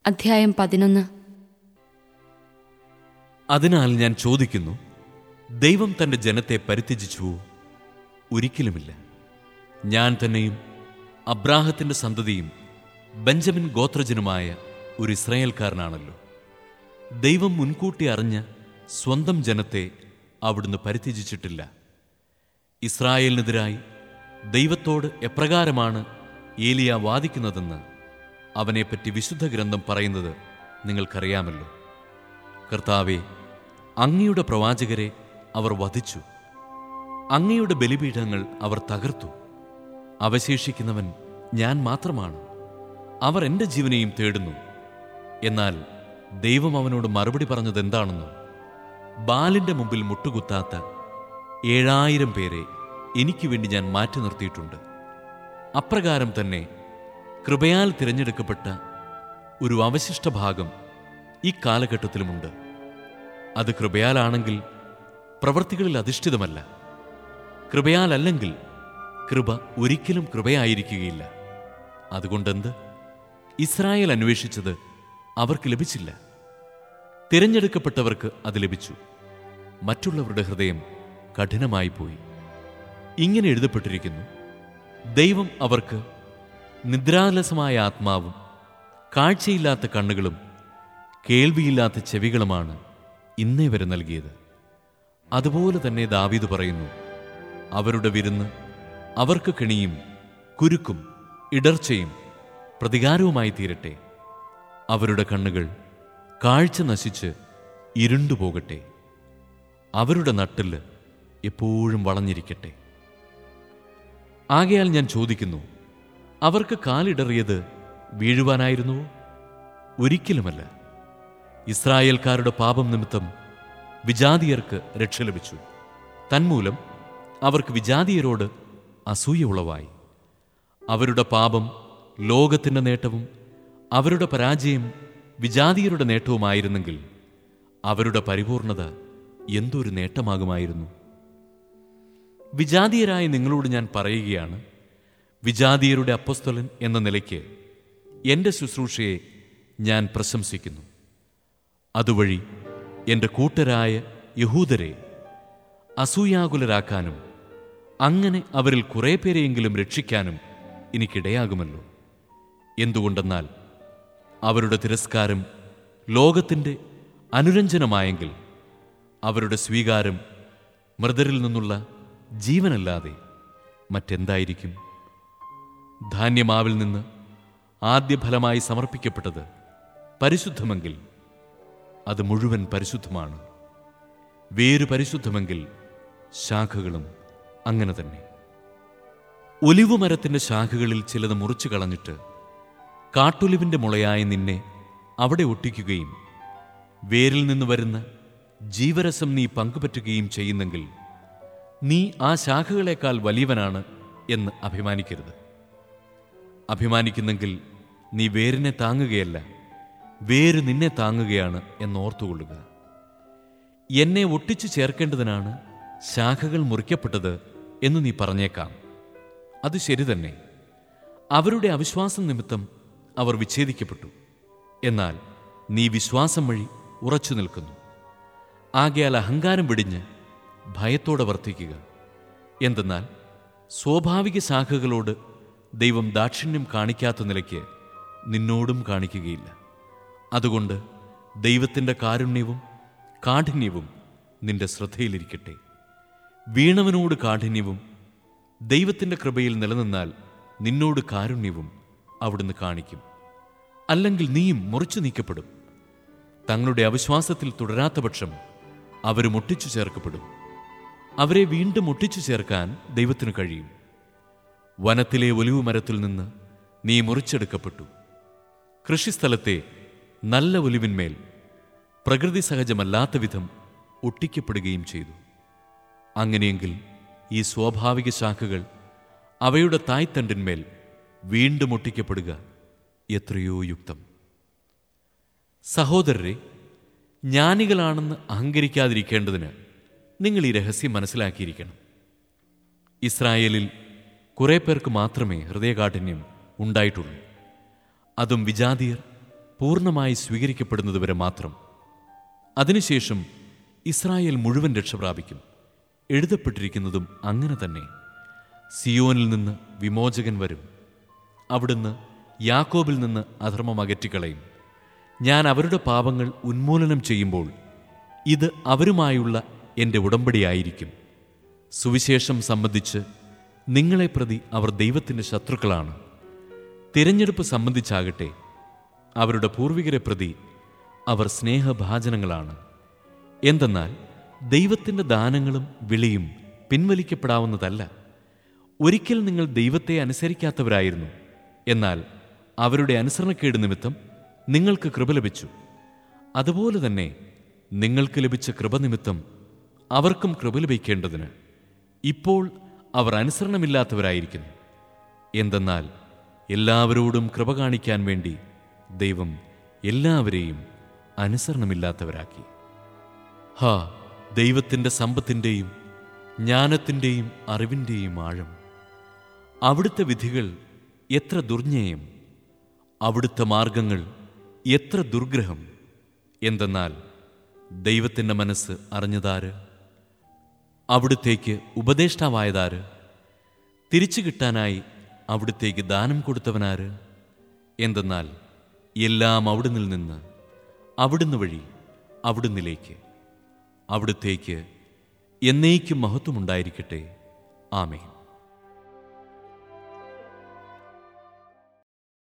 അധ്യായം പതിനൊന്ന് അതിനാൽ ഞാൻ ചോദിക്കുന്നു ദൈവം തന്റെ ജനത്തെ പരിത്യജിച്ചുവോ ഒരിക്കലുമില്ല ഞാൻ തന്നെയും അബ്രാഹത്തിന്റെ സന്തതിയും ബെഞ്ചമിൻ ഗോത്രജനുമായ ഒരു ഇസ്രായേൽക്കാരനാണല്ലോ ദൈവം മുൻകൂട്ടി അറിഞ്ഞ സ്വന്തം ജനത്തെ അവിടുന്ന് പരിത്യജിച്ചിട്ടില്ല ഇസ്രായേലിനെതിരായി ദൈവത്തോട് എപ്രകാരമാണ് ഏലിയ വാദിക്കുന്നതെന്ന് അവനെപ്പറ്റി വിശുദ്ധ ഗ്രന്ഥം പറയുന്നത് നിങ്ങൾക്കറിയാമല്ലോ കർത്താവെ അങ്ങയുടെ പ്രവാചകരെ അവർ വധിച്ചു അങ്ങയുടെ ബലിപീഠങ്ങൾ അവർ തകർത്തു അവശേഷിക്കുന്നവൻ ഞാൻ മാത്രമാണ് അവർ എൻ്റെ ജീവനെയും തേടുന്നു എന്നാൽ ദൈവം അവനോട് മറുപടി പറഞ്ഞത് എന്താണെന്നോ ബാലിന്റെ മുമ്പിൽ മുട്ടുകുത്താത്ത ഏഴായിരം പേരെ എനിക്ക് വേണ്ടി ഞാൻ മാറ്റി നിർത്തിയിട്ടുണ്ട് അപ്രകാരം തന്നെ കൃപയാൽ തിരഞ്ഞെടുക്കപ്പെട്ട ഒരു അവശിഷ്ട ഭാഗം ഈ കാലഘട്ടത്തിലുമുണ്ട് അത് കൃപയാലാണെങ്കിൽ പ്രവൃത്തികളിൽ അധിഷ്ഠിതമല്ല കൃപയാലല്ലെങ്കിൽ കൃപ ഒരിക്കലും കൃപയായിരിക്കുകയില്ല അതുകൊണ്ടെന്ത് ഇസ്രായേൽ അന്വേഷിച്ചത് അവർക്ക് ലഭിച്ചില്ല തിരഞ്ഞെടുക്കപ്പെട്ടവർക്ക് അത് ലഭിച്ചു മറ്റുള്ളവരുടെ ഹൃദയം കഠിനമായി പോയി ഇങ്ങനെ എഴുതപ്പെട്ടിരിക്കുന്നു ദൈവം അവർക്ക് നിദ്രാലസമായ ആത്മാവും കാഴ്ചയില്ലാത്ത കണ്ണുകളും കേൾവിയില്ലാത്ത ചെവികളുമാണ് ഇന്നേ വരെ നൽകിയത് അതുപോലെ തന്നെ ദാവീദ് പറയുന്നു അവരുടെ വിരുന്ന് അവർക്ക് കെണിയും കുരുക്കും ഇടർച്ചയും പ്രതികാരവുമായി തീരട്ടെ അവരുടെ കണ്ണുകൾ കാഴ്ച നശിച്ച് ഇരുണ്ടുപോകട്ടെ അവരുടെ നട്ടില് എപ്പോഴും വളഞ്ഞിരിക്കട്ടെ ആകയാൽ ഞാൻ ചോദിക്കുന്നു അവർക്ക് കാലിടറിയത് വീഴുവാനായിരുന്നുവോ ഒരിക്കലുമല്ല ഇസ്രായേൽക്കാരുടെ പാപം നിമിത്തം വിജാതിയർക്ക് രക്ഷ ലഭിച്ചു തന്മൂലം അവർക്ക് വിജാതിയരോട് അസൂയ ഉളവായി അവരുടെ പാപം ലോകത്തിൻ്റെ നേട്ടവും അവരുടെ പരാജയം വിജാതിയരുടെ നേട്ടവുമായിരുന്നെങ്കിൽ അവരുടെ പരിപൂർണത എന്തൊരു നേട്ടമാകുമായിരുന്നു വിജാതീയരായ നിങ്ങളോട് ഞാൻ പറയുകയാണ് വിജാതീയരുടെ അപ്പസ്തലൻ എന്ന നിലയ്ക്ക് എൻ്റെ ശുശ്രൂഷയെ ഞാൻ പ്രശംസിക്കുന്നു അതുവഴി എൻ്റെ കൂട്ടരായ യഹൂദരെ അസൂയാകുലരാക്കാനും അങ്ങനെ അവരിൽ കുറേ പേരെയെങ്കിലും രക്ഷിക്കാനും എനിക്കിടയാകുമല്ലോ എന്തുകൊണ്ടെന്നാൽ അവരുടെ തിരസ്കാരം ലോകത്തിൻ്റെ അനുരഞ്ജനമായെങ്കിൽ അവരുടെ സ്വീകാരം മൃതരിൽ നിന്നുള്ള ജീവനല്ലാതെ മറ്റെന്തായിരിക്കും ധാന്യമാവിൽ നിന്ന് ആദ്യ ഫലമായി സമർപ്പിക്കപ്പെട്ടത് പരിശുദ്ധമെങ്കിൽ അത് മുഴുവൻ പരിശുദ്ധമാണ് വേര് പരിശുദ്ധമെങ്കിൽ ശാഖകളും അങ്ങനെ തന്നെ ഒലിവുമരത്തിന്റെ ശാഖകളിൽ ചിലത് മുറിച്ചു കളഞ്ഞിട്ട് കാട്ടൊലിവിന്റെ മുളയായ നിന്നെ അവിടെ ഒട്ടിക്കുകയും വേരിൽ നിന്ന് വരുന്ന ജീവരസം നീ പങ്കുപറ്റുകയും ചെയ്യുന്നെങ്കിൽ നീ ആ ശാഖകളെക്കാൾ വലിയവനാണ് എന്ന് അഭിമാനിക്കരുത് അഭിമാനിക്കുന്നെങ്കിൽ നീ വേരിനെ താങ്ങുകയല്ല വേര് നിന്നെ താങ്ങുകയാണ് എന്നോർത്തുകൊള്ളുക എന്നെ ഒട്ടിച്ചു ചേർക്കേണ്ടതിനാണ് ശാഖകൾ മുറിക്കപ്പെട്ടത് എന്ന് നീ പറഞ്ഞേക്കാം അത് ശരി തന്നെ അവരുടെ അവിശ്വാസം നിമിത്തം അവർ വിച്ഛേദിക്കപ്പെട്ടു എന്നാൽ നീ വിശ്വാസം വഴി ഉറച്ചു നിൽക്കുന്നു ആകയാൽ അഹങ്കാരം വെടിഞ്ഞ് ഭയത്തോടെ വർത്തിക്കുക എന്തെന്നാൽ സ്വാഭാവിക ശാഖകളോട് ദൈവം ദാക്ഷിണ്യം കാണിക്കാത്ത നിലയ്ക്ക് നിന്നോടും കാണിക്കുകയില്ല അതുകൊണ്ട് ദൈവത്തിൻ്റെ കാരുണ്യവും കാഠിന്യവും നിന്റെ ശ്രദ്ധയിലിരിക്കട്ടെ വീണവനോട് കാഠിന്യവും ദൈവത്തിൻ്റെ കൃപയിൽ നിലനിന്നാൽ നിന്നോട് കാരുണ്യവും അവിടുന്ന് കാണിക്കും അല്ലെങ്കിൽ നീയും മുറിച്ചു നീക്കപ്പെടും തങ്ങളുടെ അവിശ്വാസത്തിൽ തുടരാത്ത പക്ഷം അവരും ഒട്ടിച്ചു ചേർക്കപ്പെടും അവരെ വീണ്ടും ഒട്ടിച്ചു ചേർക്കാൻ ദൈവത്തിനു കഴിയും വനത്തിലെ ഒലിവു മരത്തിൽ നിന്ന് നീ മുറിച്ചെടുക്കപ്പെട്ടു കൃഷിസ്ഥലത്തെ നല്ല ഒലിവിന്മേൽ പ്രകൃതി സഹജമല്ലാത്ത വിധം ഒട്ടിക്കപ്പെടുകയും ചെയ്തു അങ്ങനെയെങ്കിൽ ഈ സ്വാഭാവിക ശാഖകൾ അവയുടെ തായ്തണ്ടിന്മേൽ വീണ്ടും ഒട്ടിക്കപ്പെടുക എത്രയോ യുക്തം സഹോദരരെ ജ്ഞാനികളാണെന്ന് അഹങ്കരിക്കാതിരിക്കേണ്ടതിന് നിങ്ങൾ ഈ രഹസ്യം മനസ്സിലാക്കിയിരിക്കണം ഇസ്രായേലിൽ കുറെ പേർക്ക് മാത്രമേ ഹൃദയകാഠിന്യം ഉണ്ടായിട്ടുള്ളൂ അതും വിജാതിയർ പൂർണ്ണമായി സ്വീകരിക്കപ്പെടുന്നതുവരെ മാത്രം അതിനുശേഷം ഇസ്രായേൽ മുഴുവൻ രക്ഷ പ്രാപിക്കും എഴുതപ്പെട്ടിരിക്കുന്നതും അങ്ങനെ തന്നെ സിയോനിൽ നിന്ന് വിമോചകൻ വരും അവിടുന്ന് യാക്കോബിൽ നിന്ന് അധർമ്മം അകറ്റിക്കളയും ഞാൻ അവരുടെ പാപങ്ങൾ ഉന്മൂലനം ചെയ്യുമ്പോൾ ഇത് അവരുമായുള്ള എൻ്റെ ഉടമ്പടിയായിരിക്കും സുവിശേഷം സംബന്ധിച്ച് നിങ്ങളെ പ്രതി അവർ ദൈവത്തിൻ്റെ ശത്രുക്കളാണ് തിരഞ്ഞെടുപ്പ് സംബന്ധിച്ചാകട്ടെ അവരുടെ പൂർവികരെ പ്രതി അവർ സ്നേഹഭാജനങ്ങളാണ് എന്തെന്നാൽ ദൈവത്തിൻ്റെ ദാനങ്ങളും വിളിയും പിൻവലിക്കപ്പെടാവുന്നതല്ല ഒരിക്കൽ നിങ്ങൾ ദൈവത്തെ അനുസരിക്കാത്തവരായിരുന്നു എന്നാൽ അവരുടെ അനുസരണക്കേട് നിമിത്തം നിങ്ങൾക്ക് കൃപ ലഭിച്ചു അതുപോലെ തന്നെ നിങ്ങൾക്ക് ലഭിച്ച കൃപ നിമിത്തം അവർക്കും കൃപ ലഭിക്കേണ്ടതിന് ഇപ്പോൾ അവർ അനുസരണമില്ലാത്തവരായിരിക്കുന്നു എന്തെന്നാൽ എല്ലാവരോടും കൃപ കാണിക്കാൻ വേണ്ടി ദൈവം എല്ലാവരെയും അനുസരണമില്ലാത്തവരാക്കി ഹാ ദൈവത്തിൻ്റെ സമ്പത്തിൻ്റെയും ജ്ഞാനത്തിൻ്റെയും അറിവിൻ്റെയും ആഴം അവിടുത്തെ വിധികൾ എത്ര ദുർജ്ഞേയം അവിടുത്തെ മാർഗങ്ങൾ എത്ര ദുർഗ്രഹം എന്തെന്നാൽ ദൈവത്തിൻ്റെ മനസ്സ് അറിഞ്ഞതാര് അവിടുത്തേക്ക് ഉപദേഷ്ടാവായതാര് തിരിച്ചു കിട്ടാനായി അവിടുത്തേക്ക് ദാനം കൊടുത്തവനാര് എന്തെന്നാൽ എല്ലാം അവിടുന്നിൽ നിന്ന് അവിടുന്ന് വഴി അവിടുന്നിലേക്ക് അവിടുത്തേക്ക് എന്നേക്കും മഹത്വമുണ്ടായിരിക്കട്ടെ ആമേൻ